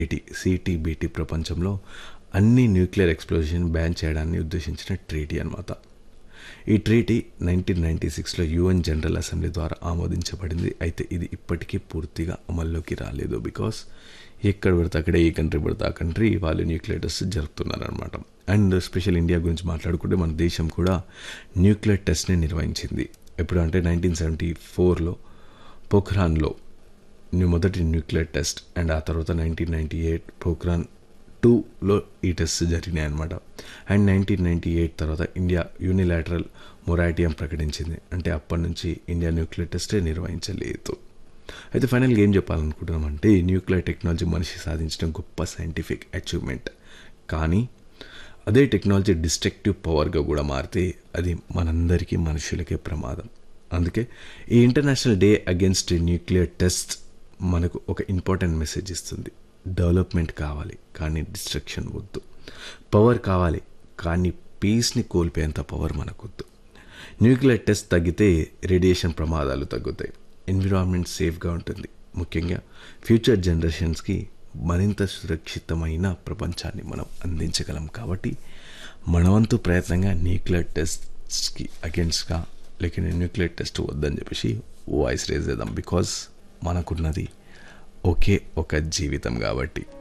ఇటీ సిటీబీటీ ప్రపంచంలో అన్ని న్యూక్లియర్ ఎక్స్ప్లోజన్ బ్యాన్ చేయడాన్ని ఉద్దేశించిన ట్రీటీ అన్నమాట ఈ ట్రీటీ నైన్టీన్ నైంటీ సిక్స్లో యుఎన్ జనరల్ అసెంబ్లీ ద్వారా ఆమోదించబడింది అయితే ఇది ఇప్పటికీ పూర్తిగా అమల్లోకి రాలేదు బికాస్ ఎక్కడ పడితే అక్కడ ఏ కంట్రీ పడితే ఆ కంట్రీ వాళ్ళు న్యూక్లియర్ టెస్ట్ జరుపుతున్నారనమాట అండ్ స్పెషల్ ఇండియా గురించి మాట్లాడుకుంటే మన దేశం కూడా న్యూక్లియర్ టెస్ట్ని నిర్వహించింది ఎప్పుడు అంటే నైన్టీన్ సెవెంటీ ఫోర్లో పోఖ్రాన్లో న్యూ మొదటి న్యూక్లియర్ టెస్ట్ అండ్ ఆ తర్వాత నైన్టీన్ నైంటీ ఎయిట్ పోఖ్రాన్ టూలో ఈ టెస్ట్ జరిగినాయి అనమాట అండ్ నైన్టీన్ నైంటీ ఎయిట్ తర్వాత ఇండియా యూనిలాటరల్ మొరాటియం ప్రకటించింది అంటే అప్పటి నుంచి ఇండియా న్యూక్లియర్ టెస్టే నిర్వహించలేదు అయితే ఫైనల్గా ఏం చెప్పాలనుకుంటున్నాం అంటే న్యూక్లియర్ టెక్నాలజీ మనిషి సాధించిన గొప్ప సైంటిఫిక్ అచీవ్మెంట్ కానీ అదే టెక్నాలజీ డిస్ట్రక్టివ్ పవర్గా కూడా మారితే అది మనందరికీ మనుషులకే ప్రమాదం అందుకే ఈ international day against nuclear test మనకు ఒక ఇంపార్టెంట్ మెసేజ్ ఇస్తుంది డెవలప్మెంట్ కావాలి కానీ డిస్ట్రక్షన్ వద్దు పవర్ కావాలి కానీ పీస్ని కోల్పోయేంత పవర్ మనకొద్దు న్యూక్లియర్ టెస్ట్ తగ్గితే రేడియేషన్ ప్రమాదాలు తగ్గుతాయి ఎన్విరాన్మెంట్ సేఫ్గా ఉంటుంది ముఖ్యంగా ఫ్యూచర్ జనరేషన్స్కి మరింత సురక్షితమైన ప్రపంచాన్ని మనం అందించగలం కాబట్టి మనవంతు ప్రయత్నంగా న్యూక్లియర్ టెస్ట్కి అగేన్స్ట్గా లేక న్యూక్లియర్ టెస్ట్ వద్దని చెప్పేసి వాయిస్ రేజ్ చేద్దాం బికాజ్ మనకున్నది ఒకే ఒక జీవితం కాబట్టి